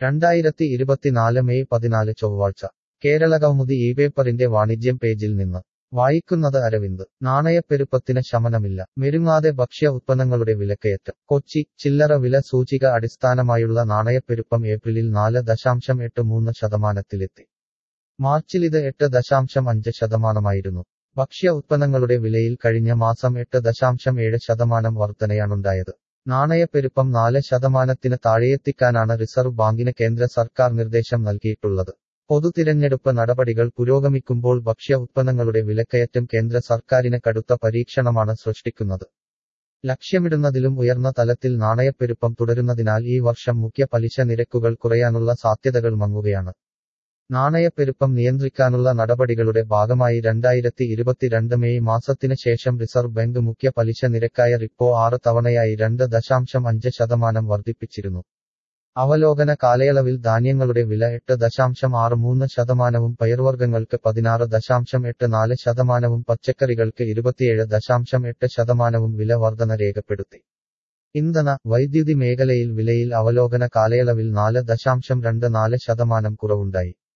രണ്ടായിരത്തി ഇരുപത്തിനാല് മെയ് പതിനാല് ചൊവ്വാഴ്ച കേരള കൗമുദി ഈ പേപ്പറിന്റെ വാണിജ്യം പേജിൽ നിന്ന് വായിക്കുന്നത് അരവിന്ദ് നാണയപ്പെരുപ്പത്തിന് ശമനമില്ല മെരുങ്ങാതെ ഭക്ഷ്യ ഉത്പന്നങ്ങളുടെ വിലക്കയറ്റം കൊച്ചി ചില്ലറ വില സൂചിക അടിസ്ഥാനമായുള്ള നാണയപ്പെരുപ്പം ഏപ്രിലിൽ നാല് ദശാംശം എട്ട് മൂന്ന് ശതമാനത്തിലെത്തി മാർച്ചിലിത് എട്ട് ദശാംശം അഞ്ച് ശതമാനമായിരുന്നു ഭക്ഷ്യ ഉത്പന്നങ്ങളുടെ വിലയിൽ കഴിഞ്ഞ മാസം എട്ട് ദശാംശം ഏഴ് ശതമാനം വർധനയാണുണ്ടായത് നാണയപ്പെരുപ്പം നാല് ശതമാനത്തിന് താഴെയെത്തിക്കാനാണ് റിസർവ് ബാങ്കിന് കേന്ദ്ര സർക്കാർ നിർദ്ദേശം നൽകിയിട്ടുള്ളത് പൊതുതിരഞ്ഞെടുപ്പ് നടപടികൾ പുരോഗമിക്കുമ്പോൾ ഭക്ഷ്യ ഉത്പന്നങ്ങളുടെ വിലക്കയറ്റം കേന്ദ്ര സർക്കാരിന് കടുത്ത പരീക്ഷണമാണ് സൃഷ്ടിക്കുന്നത് ലക്ഷ്യമിടുന്നതിലും ഉയർന്ന തലത്തിൽ നാണയപ്പെരുപ്പം തുടരുന്നതിനാൽ ഈ വർഷം മുഖ്യ പലിശ നിരക്കുകൾ കുറയാനുള്ള സാധ്യതകൾ മങ്ങുകയാണ് നാണയപ്പെരുപ്പം നിയന്ത്രിക്കാനുള്ള നടപടികളുടെ ഭാഗമായി രണ്ടായിരത്തി ഇരുപത്തിരണ്ട് മെയ് മാസത്തിന് ശേഷം റിസർവ് ബാങ്ക് മുഖ്യ പലിശ നിരക്കായ റിപ്പോ ആറ് തവണയായി രണ്ട് ദശാംശം അഞ്ച് ശതമാനം വർദ്ധിപ്പിച്ചിരുന്നു അവലോകന കാലയളവിൽ ധാന്യങ്ങളുടെ വില എട്ട് ദശാംശം ആറ് മൂന്ന് ശതമാനവും പയർവർഗ്ഗങ്ങൾക്ക് പതിനാറ് ദശാംശം എട്ട് നാല് ശതമാനവും പച്ചക്കറികൾക്ക് ഇരുപത്തിയേഴ് ദശാംശം എട്ട് ശതമാനവും വില വർധന രേഖപ്പെടുത്തി ഇന്ധന വൈദ്യുതി മേഖലയിൽ വിലയിൽ അവലോകന കാലയളവിൽ നാല് ദശാംശം രണ്ട് നാല് ശതമാനം കുറവുണ്ടായി